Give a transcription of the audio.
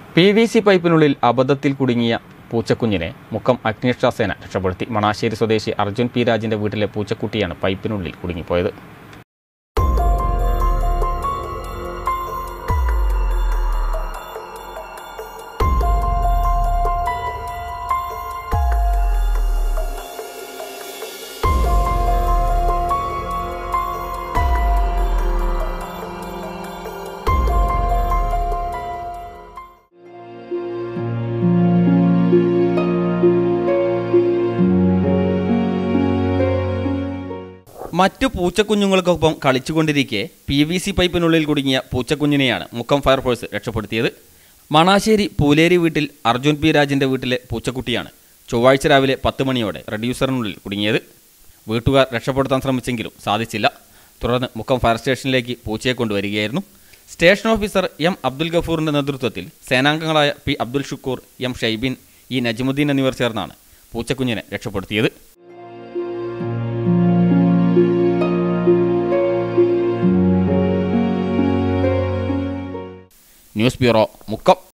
P V C പൈപ്പിനുള്ളിൽ അബദ്ധത്തിൽ കുടുങ്ങിയ പൂച്ചക്കുഞ്ഞിനെ മുക്കം അഗ്നിരക്ഷാസേന രക്ഷപ്പെടുത്തി മണാശ്ശേരി സ്വദേശി അർജുൻ പി രാജിന്റെ വീട്ടിലെ പൂച്ചക്കുട്ടിയാണ് പൈപ്പിനുള്ളിൽ കുടുങ്ങിപ്പോയത് മറ്റു പൂച്ചക്കുഞ്ഞുങ്ങൾക്കൊപ്പം കളിച്ചുകൊണ്ടിരിക്കെ പി വി സി പൈപ്പിനുള്ളിൽ കുടുങ്ങിയ പൂച്ചക്കുഞ്ഞിനെയാണ് മുക്കം ഫയർഫോഴ്സ് രക്ഷപ്പെടുത്തിയത് മണാശ്ശേരി പൂലേരി വീട്ടിൽ അർജുൻ പി രാജിന്റെ വീട്ടിലെ പൂച്ചക്കുട്ടിയാണ് ചൊവ്വാഴ്ച രാവിലെ പത്ത് മണിയോടെ റെഡ്യൂസറിനുള്ളിൽ കുടുങ്ങിയത് വീട്ടുകാർ രക്ഷപ്പെടുത്താൻ ശ്രമിച്ചെങ്കിലും സാധിച്ചില്ല തുടർന്ന് മുക്കം ഫയർ സ്റ്റേഷനിലേക്ക് പൂച്ചയെ കൊണ്ടുവരികയായിരുന്നു സ്റ്റേഷൻ ഓഫീസർ എം അബ്ദുൽ ഗഫൂറിന്റെ നേതൃത്വത്തിൽ സേനാംഗങ്ങളായ P Abdul Shukoor M Shaibin E Najmuddeen എന്നിവർ ചേർന്നാണ് പൂച്ചക്കുഞ്ഞിനെ രക്ഷപ്പെടുത്തിയത് ന്യൂസ് ബ്യൂറോ മുക്കം